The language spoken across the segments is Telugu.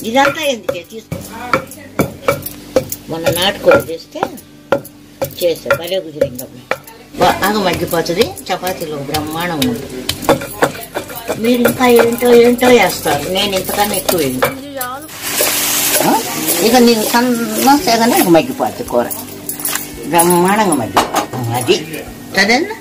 ఇదంతా ఎందుకే తీసుకో మొన్న నాటుకోడి చేస్తే చేసా భలే కుదిరింది అప్పుడు బాగా మగ్గిపోతుంది చపాతీలో బ్రహ్మాండం ఉంటుంది మీరు ఇంకా ఏంటో ఏంటో వేస్తారు నేను ఇంతకన్నా ఎక్కువ వేయను. ఆ? ఇక నీకు సన్న సేగనే ఇక మగ్గిపోద్ది కూర బ్రహ్మాండంగా మగ్గిపోతుంది అది సరేనా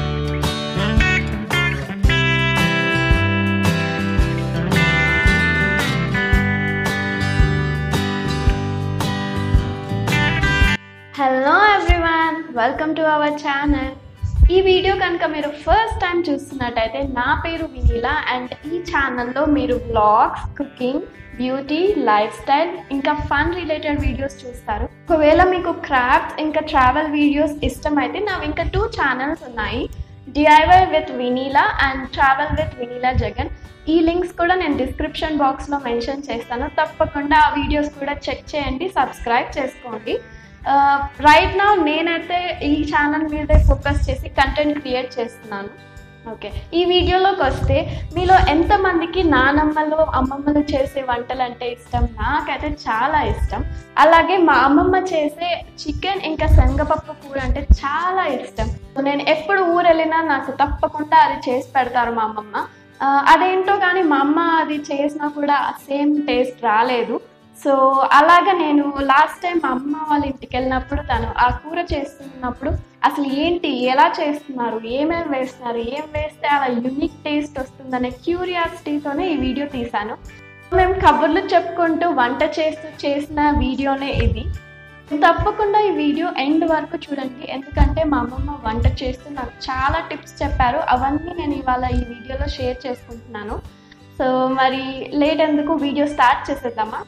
hello everyone welcome to our channel ఈ వీడియో కనుక మీరు ఫస్ట్ టైం చూస్తున్నట్టయితే నా పేరు వినీలా అండ్ ఈ ఛానల్లో మీరు vlogs cooking beauty lifestyle ఇంకా ఫన్ రిలేటెడ్ వీడియోస్ చూస్తారు ఒకవేళ మీకు క్రాఫ్ట్స్ ఇంకా ట్రావెల్ వీడియోస్ ఇష్టమైతే నావి ఇంకా టూ ఛానల్స్ ఉన్నాయి DIY with Vineela and travel with Vineela Jagan ఈ లింక్స్ కూడా నేను డిస్క్రిప్షన్ బాక్స్లో మెన్షన్ చేస్తాను తప్పకుండా ఆ వీడియోస్ కూడా చెక్ చేయండి సబ్స్క్రైబ్ చేసుకోండి రైట్ నా నేనైతే ఈ ఛానల్ మీదే ఫోకస్ చేసి కంటెంట్ క్రియేట్ చేస్తున్నాను ఓకే ఈ వీడియోలోకి వస్తే మీలో ఎంతమందికి నానమ్మలు అమ్మమ్మలు చేసే వంటలు అంటే ఇష్టం నాకైతే చాలా ఇష్టం అలాగే మా అమ్మమ్మ చేసే చికెన్ ఇంకా శనగపప్పు కూర అంటే చాలా ఇష్టం నేను ఎప్పుడు ఊరు వెళ్ళినా నాకు తప్పకుండా అది చేసి పెడతారు మా అమ్మమ్మ ఆ, అదేంటో కానీ మా అమ్మ అది చేసినా కూడా సేమ్ టేస్ట్ రాలేదు సో అలాగా నేను లాస్ట్ టైం మా అమ్మ వాళ్ళ ఇంటికి వెళ్ళినప్పుడు తను ఆ కూర చేస్తున్నప్పుడు అసలు ఏంటి ఎలా చేస్తున్నారు ఏమేమి వేస్తున్నారు ఏం వేస్తే అలా యునిక్ టేస్ట్ వస్తుందనే క్యూరియాసిటీతోనే ఈ వీడియో తీశాను మేము కబుర్లు చెప్పుకుంటూ వంట చేస్తూ చేసిన వీడియోనే ఇది తప్పకుండా ఈ వీడియో ఎండ్ వరకు చూడండి ఎందుకంటే మా అమ్మమ్మ వంట చేస్తూ నాకు చాలా టిప్స్ చెప్పారు అవన్నీ నేను ఇవాళ ఈ వీడియోలో షేర్ చేసుకుంటున్నాను సో మరి లేట్ ఎందుకు వీడియో స్టార్ట్ చేసేద్దామా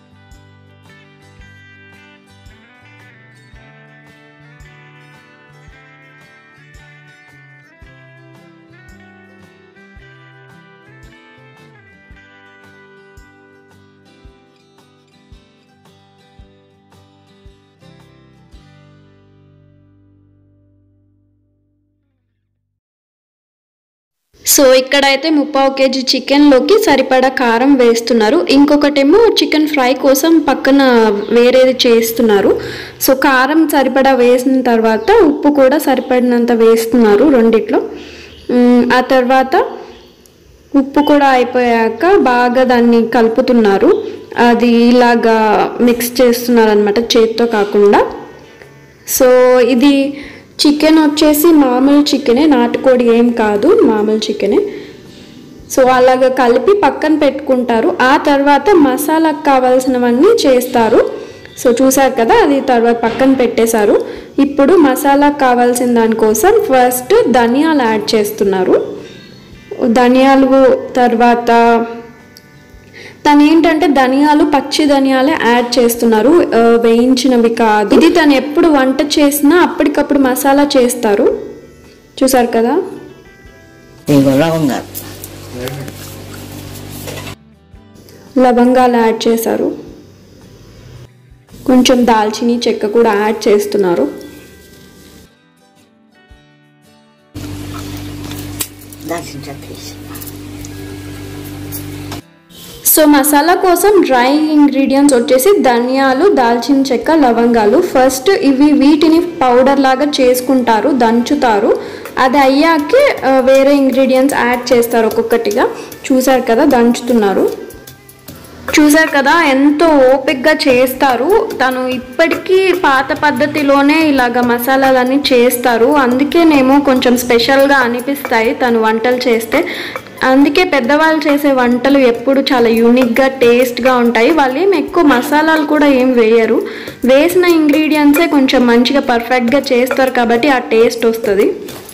సో ఇక్కడైతే ముప్పావు కేజీ చికెన్లోకి సరిపడా కారం వేస్తున్నారు ఇంకొకటేమో చికెన్ ఫ్రై కోసం పక్కన వేరేది చేస్తున్నారు సో కారం సరిపడా వేసిన తర్వాత ఉప్పు కూడా సరిపడినంత వేస్తున్నారు రెండిట్లో మ్, ఆ తర్వాత ఉప్పు కూడా అయిపోయాక బాగా దాన్ని కలుపుతున్నారు అది ఇలాగా మిక్స్ చేస్తున్నారు అనమాట చేత్తో కాకుండా సో ఇది చికెన్ వచ్చేసి మామూలు చికెనే నాటుకోడి ఏం కాదు మామూలు చికెనే సో అలాగ కలిపి పక్కన పెట్టుకుంటారు ఆ తర్వాత మసాలాకు కావాల్సినవన్నీ చేస్తారు సో చూసారు కదా అది తర్వాత పక్కన పెట్టేశారు ఇప్పుడు మసాలాకు కావాల్సిన దానికోసం ఫస్ట్ ధనియాలు యాడ్ చేస్తున్నారు ధనియాలు తర్వాత తను ఏంటంటే ధనియాలు పచ్చి ధనియాలే యాడ్ చేస్తున్నారు ఆ, వేయించినవి కాదు ఇది తను ఎప్పుడు వంట చేసినా అప్పటికప్పుడు మసాలా చేస్తారు చూసారు కదా ఇదిగో లవంగాలు లవంగాలు యాడ్ చేశారు కొంచెం దాల్చిని చెక్క కూడా యాడ్ చేస్తున్నారు దాల్చిన చెక్క వేసి సో మసాలా కోసం డ్రై ఇంగ్రీడియంట్స్ వచ్చేసి ధనియాలు దాల్చిన చెక్క లవంగాలు ఫస్ట్ ఇవి వీటిని పౌడర్ లాగా చేసుకుంటారు దంచుతారు అది అయ్యాకే ఆ, వేరే ఇంగ్రీడియంట్స్ యాడ్ చేస్తారు ఒక్కొక్కటిగా చూసారు కదా దంచుతున్నారు చూసారు కదా ఎంతో ఓపిక్గా చేస్తారు తను ఇప్పటికీ పాత పద్ధతిలోనే ఇలాగ మసాలాలన్నీ చేస్తారు అందుకేనేమో కొంచెం స్పెషల్గా అనిపిస్తాయి తను వంటలు చేస్తే అందుకే పెద్దవాళ్ళు చేసే వంటలు ఎప్పుడు చాలా యూనిక్గా టేస్ట్గా ఉంటాయి వాళ్ళు ఏం ఎక్కువ మసాలాలు కూడా ఏం వేయరు వేసిన ఇంగ్రీడియంట్సే కొంచెం మంచిగా పర్ఫెక్ట్గా చేస్తారు కాబట్టి ఆ టేస్ట్ వస్తుంది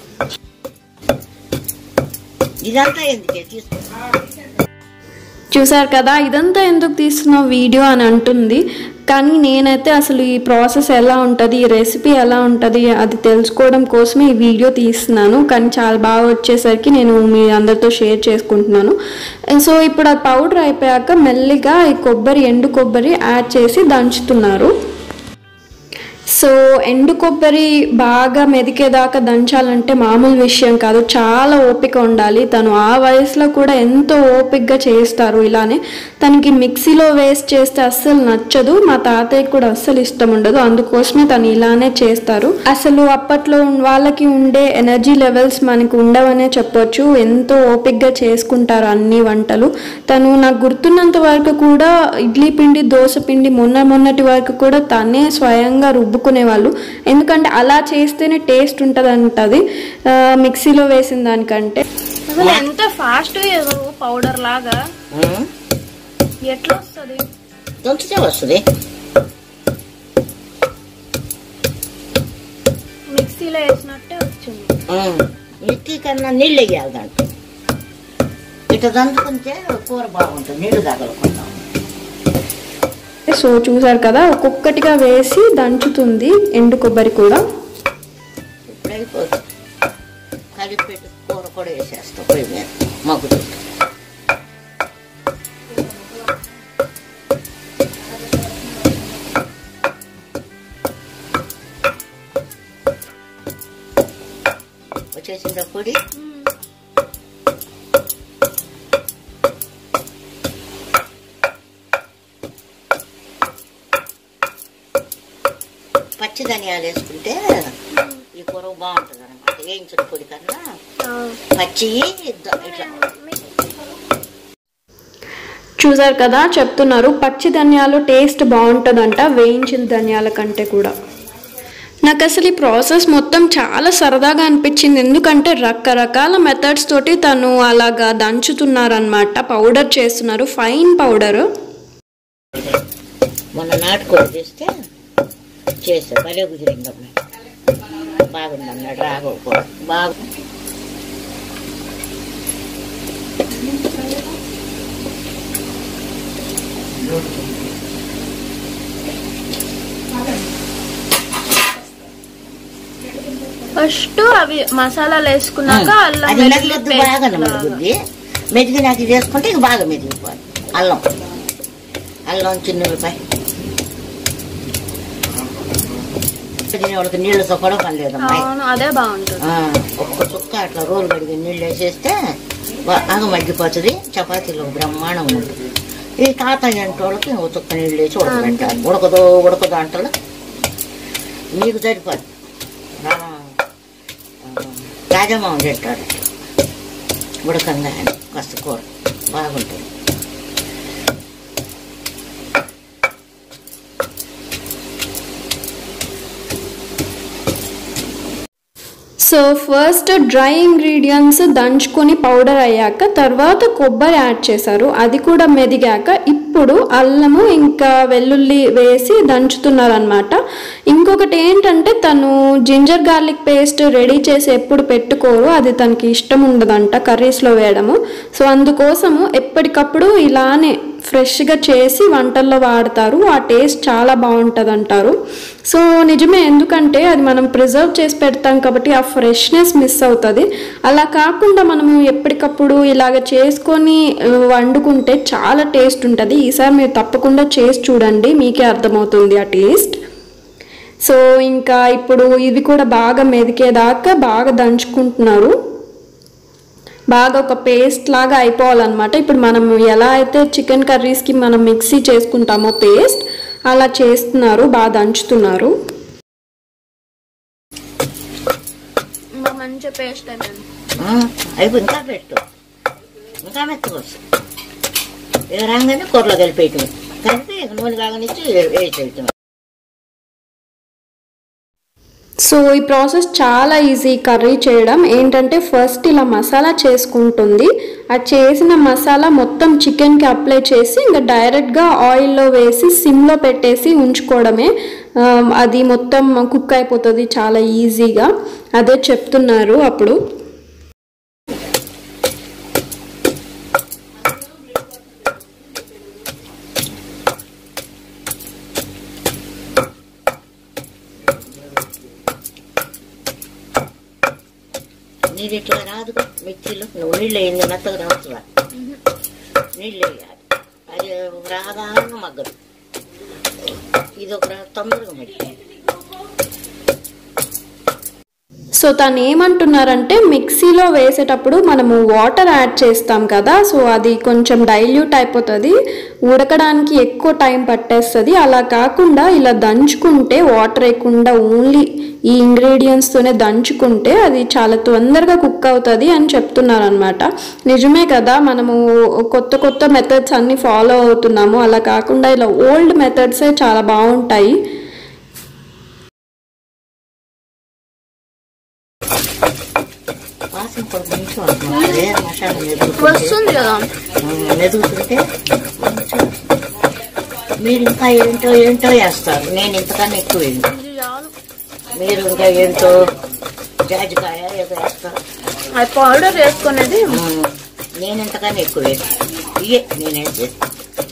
ఇదంతా ఎందుకే తీసుకో చూసారు కదా ఇదంతా ఎందుకు తీస్తున్నావు వీడియో అని అంటుంది కానీ నేనైతే అసలు ఈ ప్రాసెస్ ఎలా ఉంటుంది ఈ రెసిపీ ఎలా ఉంటుంది అది తెలుసుకోవడం కోసమే ఈ వీడియో తీస్తున్నాను కానీ చాలా బాగా వచ్చేసరికి నేను మీ అందరితో షేర్ చేసుకుంటున్నాను సో ఇప్పుడు అది పౌడర్ అయిపోయాక మెల్లిగా ఈ కొబ్బరి ఎండు కొబ్బరి యాడ్ చేసి దంచుతున్నారు సో ఎండు కొబ్బరి బాగా మెదికేదాకా దంచాలంటే మామూలు విషయం కాదు చాలా ఓపిక ఉండాలి తను ఆ వయసులో కూడా ఎంతో ఓపికగా చేస్తారు ఇలానే తనకి మిక్సీలో వేస్ట్ చేస్తే అస్సలు నచ్చదు మా తాతయ్యకి కూడా అస్సలు ఇష్టం ఉండదు అందుకోసమే తను ఇలానే చేస్తారు అసలు అప్పట్లో వాళ్ళకి ఉండే ఎనర్జీ లెవెల్స్ మనకు ఉండవనే చెప్పొచ్చు ఎంతో ఓపికగా చేసుకుంటారు అన్ని వంటలు తను నాకు గుర్తున్నంత వరకు కూడా ఇడ్లీ పిండి దోశ పిండి మొన్న మొన్నటి వరకు కూడా తనే స్వయంగా రుబ్బుకునేవాళ్ళు ఎందుకంటే అలా చేస్తేనే టేస్ట్ ఉంటుంది అంటది ఆ, మిక్సీలో వేసిన దానికంటే అసలు ఎంత ఫాస్ట్ పౌడర్ లాగా ఉమ్, ఎట్లా వస్తుంది దంచితే వస్తుంది మిక్సీలో వేసినట్టే వచ్చింది ఉమ్, మిక్కి కన్నా నీళ్ళు వేయాలి దాంట్లో ఇట్లా దంచుకుంటే కూర బాగుంటుంది నీళ్ళు తగలకుండా సో చూసారు కదా ఒక్కొక్కటిగా వేసి దంచుతుంది ఎండు కొబ్బరి కూడా ఇప్పుడు అయిపోతుంది కలిపి పెట్టి కూర కూడా వేసేస్తాం పొయ్యి మీద మగ్గుతుంది వచ్చేసిందా పొడి పచ్చి ధనియాలు వేసుకుంటే ఈ కూర బాగుంటుంది అనమాట వేయించిన పొడి కన్నా పచ్చి ఇట్లా చూసారు కదా చెప్తున్నారు పచ్చి ధనియాలు టేస్ట్ బాగుంటుందంట వేయించిన ధనియాల కంటే కూడా నాకు అసలు ఈ ప్రాసెస్ మొత్తం చాలా సరదాగా అనిపించింది ఎందుకంటే రకరకాల మెథడ్స్ తోటి తను అలాగా దంచుతున్నారనమాట పౌడర్ చేస్తున్నారు ఫైన్ పౌడర్ మొన్న నాటుకోడి చేస్తే చేసా భలే కుదిరిందమ్మ బాగుంది అన్నాడు రాఘవ కూర బాగు ఫస్ట్ అవి మసాలాలు వేసుకున్నాక అల్లం అది వెల్లుల్లి మెదిలిద్దు paste బాగా లాగా. మెరుగుద్ది మెదిగి నాకు ఇది వేసుకుంటే ఇక బాగా మెదిలిపోవాలి అల్లం అల్లం చిన్న ఉల్లిపాయ తినేవాళ్ళకి నీళ్ళతో కూడా పని లేదమ్మా అవును అదే బాగుంటుంది ఆ, ఒక్క చుక్క అట్లా రోలు కడిగి నీళ్ళు వేసేస్తే బాగా మగ్గిపోతుంది చపాతీలో బ్రహ్మాండం ఉంటుంది ఈ తాతయ్య అంటే వాళ్ళకి ఒక చుక్క నీళ్ళు వేసి ఉడకబెట్టాలి ఉడకదో ఉడకదో అంటారు నీకు సరిపోదు రా- ఆ, రాజమామ తింటాడు ఉడకంగా కాస్త కూర బాగుంటుంది సో ఫస్ట్ డ్రై ఇంగ్రీడియంట్స్ దంచుకొని పౌడర్ అయ్యాక తర్వాత కొబ్బరి యాడ్ చేశారు అది కూడా మెదిగాక ఇప్పుడు అల్లము ఇంకా వెల్లుల్లి వేసి దంచుతున్నారనమాట ఇంకొకటి ఏంటంటే తను జింజర్ గార్లిక్ పేస్ట్ రెడీ చేసి ఎప్పుడు పెట్టుకోరు అది తనకి ఇష్టం ఉండదంట కర్రీస్లో వేయడము సో అందుకోసము ఎప్పటికప్పుడు ఇలానే ఫ్రెష్గా చేసి వంటల్లో వాడతారు ఆ టేస్ట్ చాలా బాగుంటుంది అంటారు సో నిజమే ఎందుకంటే అది మనం ప్రిజర్వ్ చేసి పెడతాం కాబట్టి ఆ ఫ్రెష్నెస్ మిస్ అవుతుంది అలా కాకుండా మనము ఎప్పటికప్పుడు ఇలాగ చేసుకొని ఆ, వండుకుంటే చాలా టేస్ట్ ఉంటుంది ఈసారి మీరు తప్పకుండా చేసి చూడండి మీకే అర్థమవుతుంది ఆ టేస్ట్ సో ఇంకా ఇప్పుడు ఇవి కూడా బాగా మెదికేదాకా బాగా దంచుకుంటున్నారు బాగా ఒక పేస్ట్ లాగా అయిపోవాలన్నమాట ఇప్పుడు మనం ఎలా అయితే చికెన్ కర్రీస్కి మనం మిక్సీ చేసుకుంటామో పేస్ట్ అలా చేస్తున్నారు బాగా దంచుతున్నారు ఇంకా మంచి పేస్ట్ అయిపోయింది ఆ, అయిపోయి ఇంకా పెట్టు ఇంకా మెత్తకొచ్చు ఇక రాగానే కూరలో కలిపేయటం కలిపి ఇక నూనె కాగనిచ్చి వేసేయటం సో ఈ ప్రాసెస్ చాలా ఈజీ కర్రీ చేయడం ఏంటంటే ఫస్ట్ ఇలా మసాలా చేసుకుంటుంది ఆ చేసిన మసాలా మొత్తం చికెన్కి అప్లై చేసి ఇంకా డైరెక్ట్గా ఆయిల్లో వేసి సిమ్లో పెట్టేసి ఉంచుకోవడమే ఆ, అది మొత్తం కుక్ అయిపోతుంది చాలా ఈజీగా అదే చెప్తున్నారు అప్పుడు నీళ్ళు ఇట్లా రాదుగా మిక్సీలో నువ్వు నీళ్ళు వేయింది మెత్తగా రావచ్చులా నీళ్ళు వేయాలి అది రాగానే మగ్గదు ఇది ఒక తొందరగా మగ్గి సో తను ఏమంటున్నారంటే మిక్సీలో వేసేటప్పుడు మనము వాటర్ యాడ్ చేస్తాం కదా సో అది కొంచెం డైల్యూట్ అయిపోతుంది ఉడకడానికి ఎక్కువ టైం పట్టేస్తుంది అలా కాకుండా ఇలా దంచుకుంటే వాటర్ వేయకుండా ఓన్లీ ఈ ఇంగ్రీడియంట్స్తోనే దంచుకుంటే అది చాలా తొందరగా కుక్ అవుతుంది అని చెప్తున్నారు అనమాట నిజమే కదా మనము కొత్త కొత్త మెథడ్స్ అన్ని ఫాలో అవుతున్నాము అలా కాకుండా ఇలా ఓల్డ్ మెథడ్సే చాలా బాగుంటాయి వాసన కొంచెం నిమిషం అదే మసాలా మెదుగుతుంటే వస్తుంది కదా ఆ, మెదుగుతుంటే కొంచెం మీరు ఇంకా ఏంటో ఏంటో వేస్తారు నేను ఇంతకన్నా ఎక్కువ వేయను ఇది చాలు మీరు ఇంకా ఏంటో జాజికాయ ఏదో వేస్తారు అది పౌడర్ వేసుకునేది ఆ, నేను ఇంతకన్నా ఎక్కువ వేయను ఇవే నేనేం చేస్తాను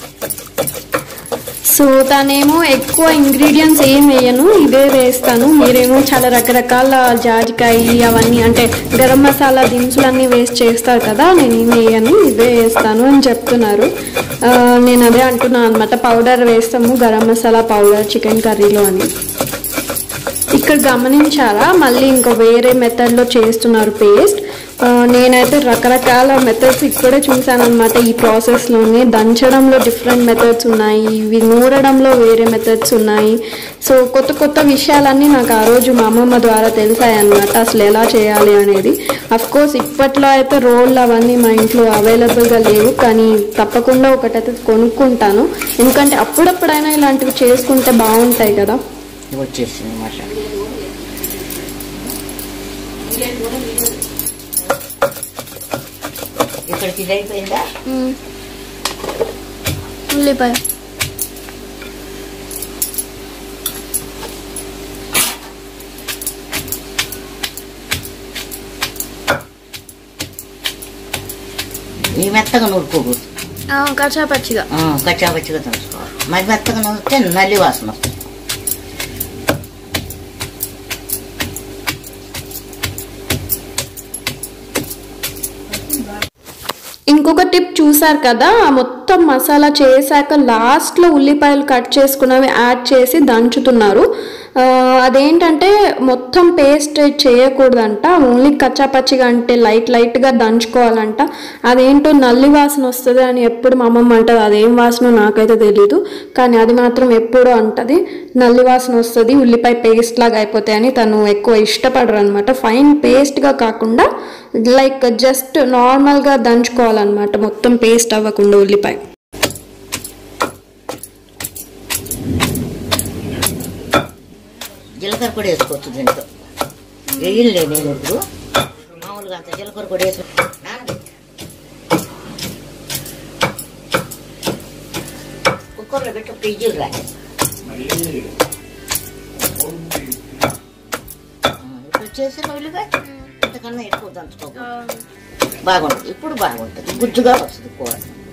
సో తనేమో ఎక్కువ ఇంగ్రీడియంట్స్ ఏం వేయను ఇవే వేస్తాను మీరేమో చాలా రకరకాల జాజికాయ అవన్నీ అంటే గరం మసాలా దినుసులన్నీ వేస్ట్ చేస్తారు కదా నేను ఏం వేయను ఇవే వేస్తాను అని చెప్తున్నారు ఆ, నేను అదే అంటున్నాను అనమాట పౌడర్ వేస్తాము గరం మసాలా పౌడర్ చికెన్ కర్రీలో అని ఇక్కడ గమనించారా మళ్ళీ ఇంకో వేరే మెథడ్లో చేస్తున్నారు పేస్ట్ ఆ, నేనైతే రకరకాల మెథడ్స్ ఇక్కడే చూసాను అనమాట ఈ ప్రాసెస్లోనే దంచడంలో డిఫరెంట్ మెథడ్స్ ఉన్నాయి ఇవి నూరడంలో వేరే మెథడ్స్ ఉన్నాయి సో కొత్త కొత్త విషయాలన్నీ నాకు ఆ రోజు మా అమ్మమ్మ ద్వారా తెలిసాయి అనమాట అసలు ఎలా చేయాలి అనేది అఫ్ కోర్స్ ఇప్పట్లో అయితే రోళ్ళు అవన్నీ మా ఇంట్లో అవైలబుల్గా లేవు కానీ తప్పకుండా ఒకటైతే కొనుక్కుంటాను ఎందుకంటే అప్పుడప్పుడైనా ఇలాంటివి చేసుకుంటే బాగుంటాయి కదా వచ్చేసింది మసాలా ఇక్కడికి ఇది అయిపోయిందా ఉమ్. ఉల్లిపాయ ఈ మెత్తగా నూరుకోకూడదు ఆ, కచ్చా పచ్చిగా ఆ, కచ్చా పచ్చిగా దంచుకోవాలి మరి మెత్తగా నూరితే నల్లి వాసన వస్తుంది ఇంకొక టిప్ చూసారు కదా ఆ మొత్తం మసాలా చేశాక లాస్ట్లో ఉల్లిపాయలు కట్ చేసుకున్నవి యాడ్ చేసి దంచుతున్నారు ఆ, అదేంటంటే మొత్తం పేస్ట్ చేయకూడదంట ఓన్లీ కచ్చాపచ్చిగా అంటే లైట్ లైట్గా దంచుకోవాలంట అదేంటో నల్లి వాసన వస్తుంది అని ఎప్పుడు మా అమ్మమ్మ అంటది అదేం వాసన నాకైతే తెలీదు కానీ అది మాత్రం ఎప్పుడూ అంటది నల్లి వాసన వస్తుంది ఉల్లిపాయ పేస్ట్ లాగా అయిపోతాయని తను ఎక్కువ ఇష్టపడరు అనమాట ఫైన్ పేస్ట్గా కాకుండా లైక్ జస్ట్ నార్మల్గా దంచుకోవాలన్నమాట మొత్తం పేస్ట్ అవ్వకుండా ఉల్లిపాయ జీలకర్ర కూడా వేసుకోవచ్చు దీంట్లో వేయలే నేను ఇప్పుడు మామూలుగా అంత జీలకర్ర కూడా వేసి నానబెట్టు. కుక్కర్లో పెట్టి ఒక ఇజ్జులు రా ఇప్పుడు వచ్చేసిన ఉల్లిపాయ ఇంతకన్నా ఎక్కువ దంచుకోకూడదు బాగుంటుంది ఇప్పుడు బాగుంటుంది గుజ్జుగా వస్తుంది కూర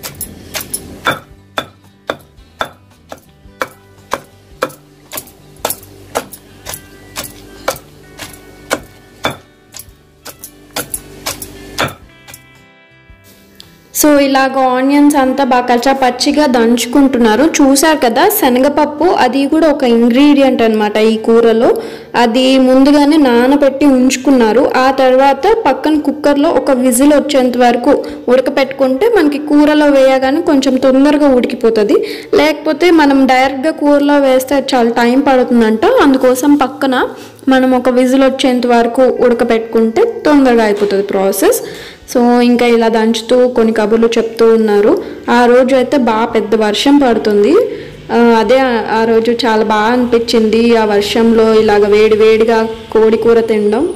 సో ఇలాగ ఆనియన్స్ అంతా బాగా కచ్చా పచ్చిగా దంచుకుంటున్నారు చూసారు కదా శనగపప్పు అది కూడా ఒక ఇంగ్రీడియంట్ అన్నమాట ఈ కూరలో అది ముందుగానే నానబెట్టి ఉంచుకున్నారు ఆ తర్వాత పక్కన కుక్కర్లో ఒక విజిల్ వచ్చేంత వరకు ఉడకపెట్టుకుంటే మనకి కూరలో వేయగానే కొంచెం తొందరగా ఉడికిపోతుంది లేకపోతే మనం డైరెక్ట్గా కూరలో వేస్తే చాలా టైం పడుతుందంట అందుకోసం పక్కన మనం ఒక విజిల్ వచ్చేంత వరకు ఉడకపెట్టుకుంటే తొందరగా అయిపోతుంది ప్రాసెస్ సో ఇంకా ఇలా దంచుతూ కొన్ని కబుర్లు చెప్తూ ఉన్నారు ఆ రోజు అయితే బాగా పెద్ద వర్షం పడుతుంది ఆ, అదే ఆ- ఆ రోజు చాలా బాగా అనిపించింది ఆ వర్షంలో ఇలాగ వేడి వేడిగా కోడి కూర తినడం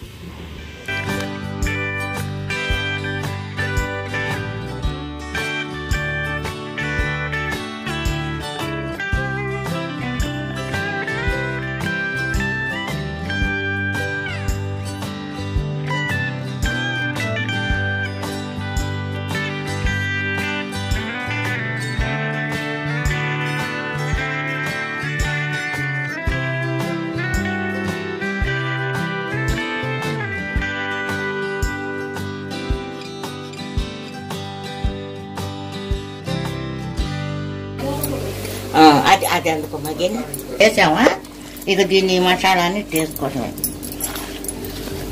ఆ, అది అది అందుకో మగిన వేసామా ఇక దీన్ని మసాలాని తీసుకోవటం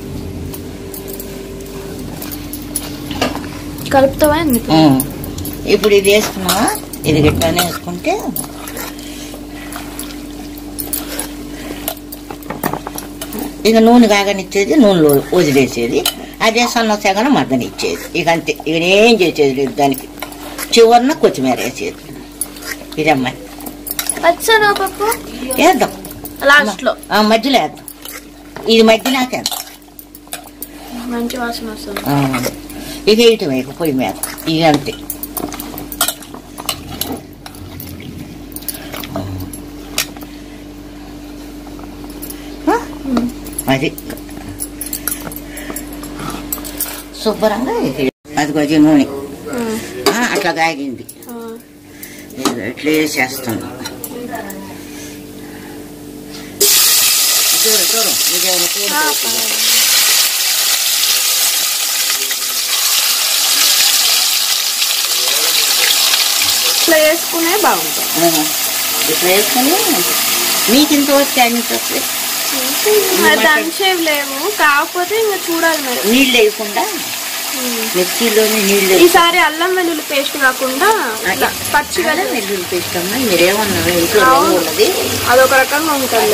కలుపుతావా ఎందుకు ఉమ్. ఇప్పుడు ఇది వేసుకున్నావా ఇది గిట్టానే వేసుకుంటే ఇక నూనె కాగనిచ్చేది నూనెలో వదిలేసేది అదే సన్న సెగన మగ్గనిచ్చేది ఇక అంతే ఇక ఏం చేసేది లేదు దానికి చివరిన కొత్తిమీర వేసేది ఇదమ్మా పచ్చనా పప్పు వేద్దాం లాస్ట్ లో ఆ, మధ్యలో వేద్దాం ఇది మధ్యలోకేద్దాం మంచి వాసన వస్తుంది ఆ, ఇక వేయటం ఇక పొయ్యి మీద ఇక అంతే ఆ, అది శుభ్రంగా ఇది అది కొంచెం నూనె ఆ, అట్లా కాగింది ఇది ఇట్లా వేసేస్తాను దూరం దూరం ఇదేమైనా కూర ఇట్లా వేసుకునే బాగుంటుంది ఇట్లా వేసుకొని మీకు ఇంత వస్తే అన్ని వస్తాయి మరి దంచేవి లేవు కాకపోతే ఇంకా చూడాలి మరి నీళ్ళు వేయకుండా మిక్సీలోనే నీళ్ళు ఈసారి అల్లం వెల్లుల్లి పేస్ట్ కాకుండా ఇట్లా పచ్చిగా వేసుకుంటే వెల్లుల్లి పేస్ట్ అమ్మా మీరేమన్నారు ఇంట్లో అవును. రవ్వ ఉన్నది అదొక రకంగా ఉంటుంది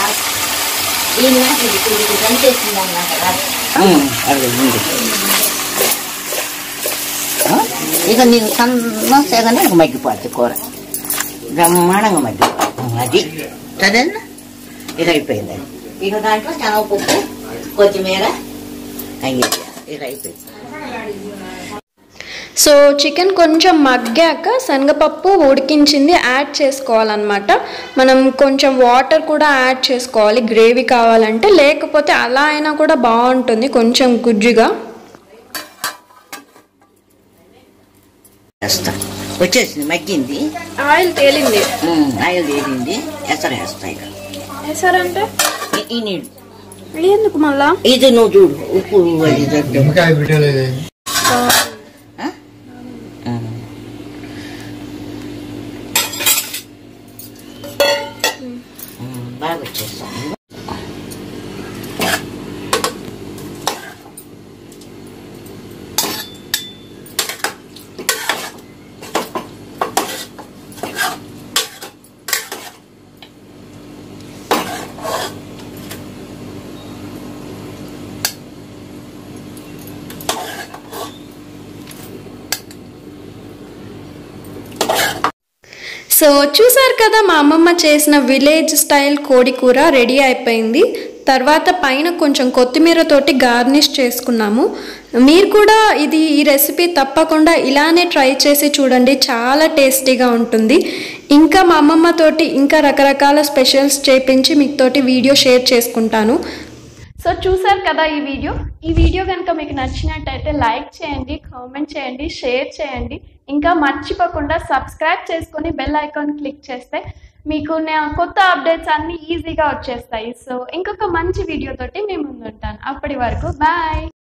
ఉమ్, అది ఉంది ఆ, ఇక నీకు సన్న సెగనే ఇక మగ్గిపోద్ది కూర బ్రహ్మాండంగా మగ్గిపోతుంది అది సరేనా ఇక అయిపోయింది అది ఇక దాంట్లో శనగపప్పు కొత్తిమీర అయ్యేది ఇక అయిపోయింది సో చికెన్ కొంచెం మగ్గాక శనగపప్పు ఉడికించింది యాడ్ చేసుకోవాలన్నమాట మనం కొంచెం వాటర్ కూడా యాడ్ చేసుకోవాలి గ్రేవీ కావాలంటే లేకపోతే అలా అయినా కూడా బాగుంటుంది కొంచెం గుజ్జుగా వేస్తా వచ్చేసింది మగ్గింది ఆయిల్ తేలింది ఉమ్, ఆయిల్ వేసింది ఎసరు వేస్తా ఇక వేసారంటే ఈ- ఈ నీళ్ళు ఎందుకు మళ్ళా ఇది నువ్వు చూడు ఉప్పు అది తగ్గు. నిమ్మకాయ పెట్టలేదు ఆ? ఆ. ఉమ్, బాగా వచ్చేస్తాను సో చూసారు కదా మా అమ్మమ్మ చేసిన విలేజ్ స్టైల్ కోడి కూర రెడీ అయిపోయింది తర్వాత పైన కొంచెం కొత్తిమీర తోటి గార్నిష్ చేసుకున్నాము మీరు కూడా ఇది ఈ రెసిపీ తప్పకుండా ఇలానే ట్రై చేసి చూడండి చాలా టేస్టీగా ఉంటుంది ఇంకా మా అమ్మమ్మ తోటి ఇంకా రకరకాల స్పెషల్స్ చేపించి మీకు తోటి వీడియో షేర్ చేసుకుంటాను సో చూసారు కదా ఈ వీడియో ఈ వీడియో కనుక మీకు నచ్చినట్టయితే లైక్ చేయండి కామెంట్ చేయండి షేర్ చేయండి ఇంకా మర్చిపోకుండా సబ్స్క్రైబ్ చేసుకొని బెల్ ఐకాన్ క్లిక్ చేస్తే మీకు నా కొత్త అప్డేట్స్ అన్నీ ఈజీగా వచ్చేస్తాయి సో ఇంకొక మంచి వీడియోతోటి మేము ముందుంటాను అప్పటి వరకు బాయ్